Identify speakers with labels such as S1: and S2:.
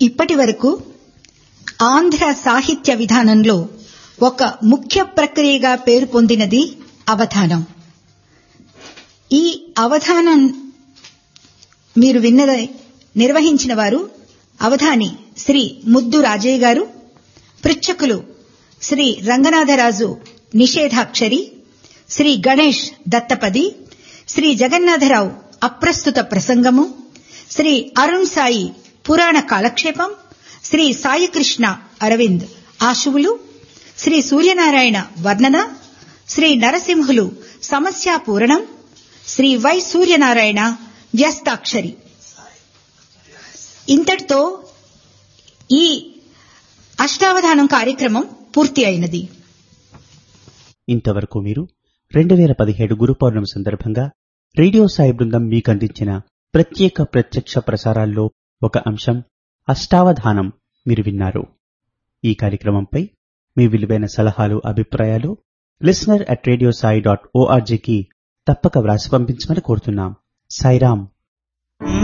S1: ఇప్పటి వరకు ఆంధ్ర సాహిత్య విధానంలో ఒక ముఖ్య ప్రక్రియగా పేరు పొందినది అవధానం ఈ అవధానం మీరు విన్నది నిర్వహించిన వారు అవధాని శ్రీ ముద్దు రాజయ్య గారు పృచ్ఛకులు శ్రీ రంగనాథరాజు నిషేధాక్షరి శ్రీ గణేష్ దత్తపది శ్రీ జగన్నాథరావు అప్రస్తుత ప్రసంగము శ్రీ అరుణ్ సాయి పురాణ కాలక్షేపం శ్రీ సాయికృష్ణ అరవింద్ ఆశువులు శ్రీ సూర్యనారాయణ వర్ణన శ్రీ నరసింహులు సమస్యా పూరణం శ్రీ వై సూర్యనారాయణ వ్యస్తాక్షరి ఇంతటితో ఈ అష్టావధానం కార్యక్రమం పూర్తి అయినది
S2: ఇంతవరకు మీరు రెండు వేల పదిహేడు గురు పౌర్ణమి సందర్భంగా రేడియో సాయి బృందం మీకు అందించిన ప్రత్యేక ప్రత్యక్ష ప్రసారాల్లో ఒక అంశం అష్టావధానం మీరు విన్నారు ఈ కార్యక్రమంపై మీ విలువైన సలహాలు అభిప్రాయాలు listener at radio Sai dot ఓఆర్జీకి తప్పక వ్రాసి పంపించమని కోరుతున్నాం సాయిరాం